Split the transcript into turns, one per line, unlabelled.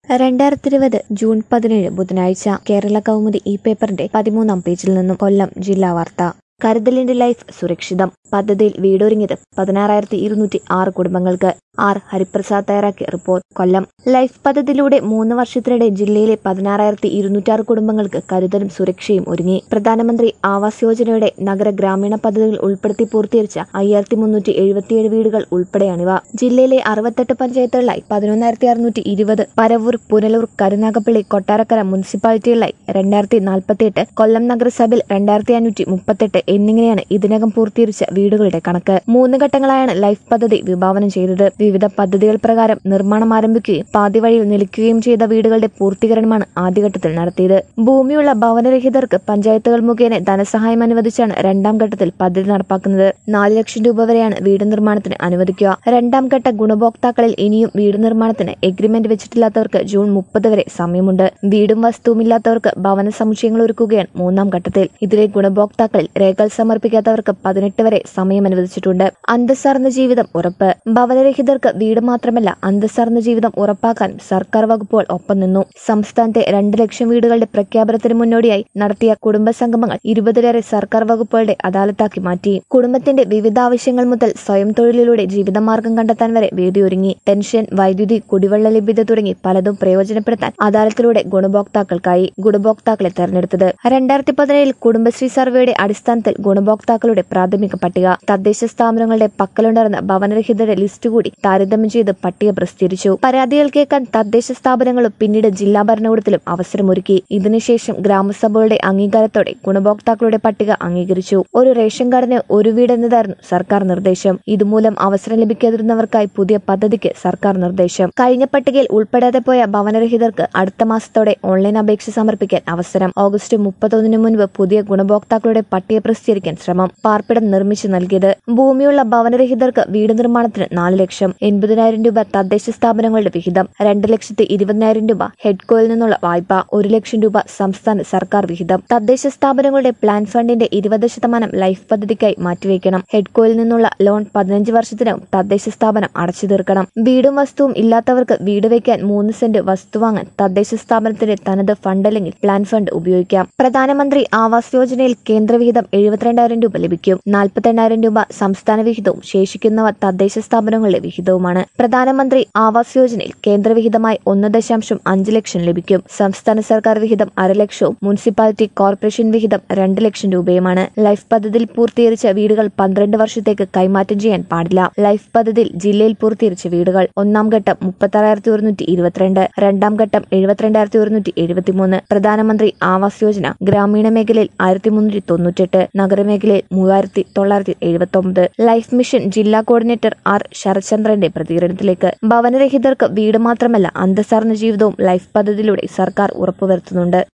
രണ്ടായിരത്തി ഇരുപത് ജൂൺ പതിനേഴ് ബുധനാഴ്ച കേരള കൗമുദി ഈ പേപ്പറിന്റെ പതിമൂന്നാം പേജിൽ നിന്നും കൊല്ലം ജില്ലാ വാർത്ത കരുതലിന്റെ ലൈഫ് സുരക്ഷിതം പദ്ധതിയിൽ വീടൊരുങ്ങിയത് പതിനാറായിരത്തി ഇരുന്നൂറ്റി ആറ് കുടുംബങ്ങൾക്ക് ആർ ഹരിപ്രസാദ് തയ്യാറാക്കിയ റിപ്പോർട്ട് കൊല്ലം ലൈഫ് പദ്ധതിയിലൂടെ മൂന്ന് വർഷത്തിനിടെ ജില്ലയിലെ പതിനാറായിരത്തി ഇരുന്നൂറ്റാറ് കുടുംബങ്ങൾക്ക് കരുതലും സുരക്ഷയും ഒരുങ്ങി പ്രധാനമന്ത്രി ആവാസ് യോജനയുടെ നഗര ഗ്രാമീണ പദ്ധതികൾ ഉൾപ്പെടുത്തി പൂർത്തീകരിച്ച അയ്യായിരത്തി മുന്നൂറ്റി എഴുപത്തിയേഴ് വീടുകൾ ഉൾപ്പെടെയാണിവ ജില്ലയിലെ അറുപത്തെട്ട് പഞ്ചായത്തുകളിലായി പതിനൊന്നായിരത്തി അറുന്നൂറ്റി ഇരുപത് പരവൂർ പുനലൂർ കരുനാഗപ്പള്ളി കൊട്ടാരക്കര മുനിസിപ്പാലിറ്റികളിലായി രണ്ടായിരത്തി നാൽപ്പത്തിയെട്ട് കൊല്ലം നഗരസഭയിൽ രണ്ടായിരത്തി അഞ്ഞൂറ്റി മുപ്പത്തെട്ട് എന്നിങ്ങനെയാണ് ഇതിനകം പൂർത്തീകരിച്ച വീടുകളുടെ കണക്ക് മൂന്ന് ഘട്ടങ്ങളായാണ് ലൈഫ് പദ്ധതി വിഭാവനം ചെയ്തത് വിവിധ പദ്ധതികൾ പ്രകാരം നിർമ്മാണം ആരംഭിക്കുകയും പാതി വഴിയിൽ നിൽക്കുകയും ചെയ്ത വീടുകളുടെ പൂർത്തീകരണമാണ് ആദ്യഘട്ടത്തിൽ നടത്തിയത് ഭൂമിയുള്ള ഭവനരഹിതർക്ക് പഞ്ചായത്തുകൾ മുഖേന ധനസഹായം അനുവദിച്ചാണ് രണ്ടാം ഘട്ടത്തിൽ പദ്ധതി നടപ്പാക്കുന്നത് നാല് ലക്ഷം രൂപ വരെയാണ് വീട് നിർമ്മാണത്തിന് അനുവദിക്കുക രണ്ടാം ഘട്ട ഗുണഭോക്താക്കളിൽ ഇനിയും വീട് നിർമ്മാണത്തിന് എഗ്രിമെന്റ് വെച്ചിട്ടില്ലാത്തവർക്ക് ജൂൺ മുപ്പത് വരെ സമയമുണ്ട് വീടും വസ്തുവുമില്ലാത്തവർക്ക് ഭവന സമുച്ചയങ്ങൾ ഒരുക്കുകയാണ് മൂന്നാം ഘട്ടത്തിൽ ഇതിലെ ഗുണഭോക്താക്കളിൽ രേഖകൾ സമർപ്പിക്കാത്തവർക്ക് പതിനെട്ട് വരെ സമയം അനുവദിച്ചിട്ടുണ്ട് അന്തസ്സാർന്ന ജീവിതം ഉറപ്പ് ഭവനരഹിതർക്ക് വീട് മാത്രമല്ല അന്തസ്സാർന്ന ജീവിതം ഉറപ്പാക്കാൻ സർക്കാർ വകുപ്പുകൾ ഒപ്പം നിന്നു സംസ്ഥാനത്തെ രണ്ട് ലക്ഷം വീടുകളുടെ പ്രഖ്യാപനത്തിന് മുന്നോടിയായി നടത്തിയ കുടുംബ സംഗമങ്ങൾ ഇരുപതിലേറെ സർക്കാർ വകുപ്പുകളുടെ അദാലത്താക്കി മാറ്റി കുടുംബത്തിന്റെ വിവിധ ആവശ്യങ്ങൾ മുതൽ സ്വയം തൊഴിലിലൂടെ ജീവിതമാർഗം കണ്ടെത്താൻ വരെ വേദിയൊരുങ്ങി പെൻഷൻ വൈദ്യുതി കുടിവെള്ള ലഭ്യത തുടങ്ങി പലതും പ്രയോജനപ്പെടുത്താൻ അദാലത്തിലൂടെ ഗുണഭോക്താക്കൾക്കായി ഗുണഭോക്താക്കളെ തെരഞ്ഞെടുത്തത് രണ്ടായിരത്തി പതിനേഴിൽ കുടുംബശ്രീ സർവേയുടെ അടിസ്ഥാനത്തിൽ ഗുണഭോക്താക്കളുടെ പ്രാഥമിക പട്ടിക തദ്ദേശ സ്ഥാപനങ്ങളുടെ പക്കലുണ്ടായിരുന്ന ഭവനരഹിതരുടെ ലിസ്റ്റ് കൂടി താരതമ്യം ചെയ്ത് പട്ടിക പ്രസിദ്ധീകരിച്ചു പരാതികൾ കേൾക്കാൻ തദ്ദേശ സ്ഥാപനങ്ങളും പിന്നീട് ജില്ലാ ഭരണകൂടത്തിലും അവസരമൊരുക്കി ഇതിനുശേഷം ഗ്രാമസഭകളുടെ അംഗീകാരത്തോടെ ഗുണഭോക്താക്കളുടെ പട്ടിക അംഗീകരിച്ചു ഒരു റേഷൻ കാർഡിന് ഒരു വീട് എന്നതായിരുന്നു സർക്കാർ നിർദ്ദേശം ഇതുമൂലം അവസരം ലഭിക്കാതിരുന്നവർക്കായി പുതിയ പദ്ധതിക്ക് സർക്കാർ നിർദ്ദേശം കഴിഞ്ഞ പട്ടികയിൽ ഉൾപ്പെടാതെ പോയ ഭവനരഹിതർക്ക് അടുത്ത മാസത്തോടെ ഓൺലൈൻ അപേക്ഷ സമർപ്പിക്കാൻ അവസരം ഓഗസ്റ്റ് മുപ്പത്തൊന്നിന് മുൻപ് പുതിയ ഗുണഭോക്താക്കളുടെ പട്ടിക പ്രസിദ്ധീകരിക്കാൻ ശ്രമം പാർപ്പിടം നിർമ്മിച്ചു നൽകിയത് ഭൂമിയുള്ള ഭവനരഹിതർക്ക് വീട് നിർമ്മാണത്തിന് നാല് ലക്ഷം എൺപതിനായിരം രൂപ തദ്ദേശ സ്ഥാപനങ്ങളുടെ വിഹിതം രണ്ട് ലക്ഷത്തി ഇരുപതിനായിരം രൂപ ഹെഡ്കോയിൽ നിന്നുള്ള വായ്പ ഒരു ലക്ഷം രൂപ സംസ്ഥാന സർക്കാർ വിഹിതം തദ്ദേശ സ്ഥാപനങ്ങളുടെ പ്ലാൻ ഫണ്ടിന്റെ ഇരുപത് ശതമാനം ലൈഫ് പദ്ധതിക്കായി മാറ്റിവെക്കണം ഹെഡ്കോയിൽ നിന്നുള്ള ലോൺ പതിനഞ്ച് വർഷത്തിനകം തദ്ദേശ സ്ഥാപനം അടച്ചു തീർക്കണം വീടും വസ്തുവും ഇല്ലാത്തവർക്ക് വീട് വയ്ക്കാൻ മൂന്ന് സെന്റ് വസ്തു വാങ്ങാൻ തദ്ദേശ സ്ഥാപനത്തിന്റെ തനത് ഫണ്ട് അല്ലെങ്കിൽ പ്ലാൻ ഫണ്ട് ഉപയോഗിക്കാം പ്രധാനമന്ത്രി ആവാസ് യോജനയിൽ കേന്ദ്രവിഹിതം എഴുപത്തിരണ്ടായിരം രൂപ ലഭിക്കും നാൽപ്പത്തെണ്ണായിരം രൂപ സംസ്ഥാന വിഹിതവും ശേഷിക്കുന്നവ തദ്ദേശ സ്ഥാപനങ്ങളുടെ വിഹിതവുമാണ് പ്രധാനമന്ത്രി ആവാസ് യോജനയിൽ കേന്ദ്രവിഹിതമായി ഒന്ന് ദശാംശം അഞ്ച് ലക്ഷം ലഭിക്കും സംസ്ഥാന സർക്കാർ വിഹിതം അരലക്ഷവും മുനിസിപ്പാലിറ്റി കോർപ്പറേഷൻ വിഹിതം രണ്ട് ലക്ഷം രൂപയുമാണ് ലൈഫ് പദ്ധതിയിൽ പൂർത്തീകരിച്ച വീടുകൾ പന്ത്രണ്ട് വർഷത്തേക്ക് കൈമാറ്റം ചെയ്യാൻ പാടില്ല ലൈഫ് പദ്ധതിയിൽ ജില്ലയിൽ പൂർത്തീകരിച്ച വീടുകൾ ഒന്നാം ഘട്ടം മുപ്പത്താറായിരത്തി ഒരുന്നൂറ്റി ഇരുപത്തിരണ്ട് രണ്ടാം ഘട്ടം എഴുപത്തിരണ്ടായിരത്തി ഒരുന്നൂറ്റി എഴുപത്തിമൂന്ന് പ്രധാനമന്ത്രി ആവാസ് യോജന ഗ്രാമീണ മേഖലയിൽ ആയിരത്തി മുന്നൂറ്റി തൊണ്ണൂറ്റെട്ട് നഗരമേഖലയിൽ മൂവായിരത്തി തൊള്ളായിരത്തി എഴുപത്തി ഒമ്പത് ലൈഫ് മിഷൻ ജില്ലാ കോർഡിനേറ്റർ ആർ ശരത്ചന്ദ്രന്റെ പ്രതികരണത്തിലേക്ക് ഭവനരഹിതർക്ക് വീട് മാത്രമല്ല അന്തസ്സാർന്ന ജീവിതവും ലൈഫ് പദ്ധതിയിലൂടെ സർക്കാർ ഉറപ്പുവരുത്തുന്നുണ്ട്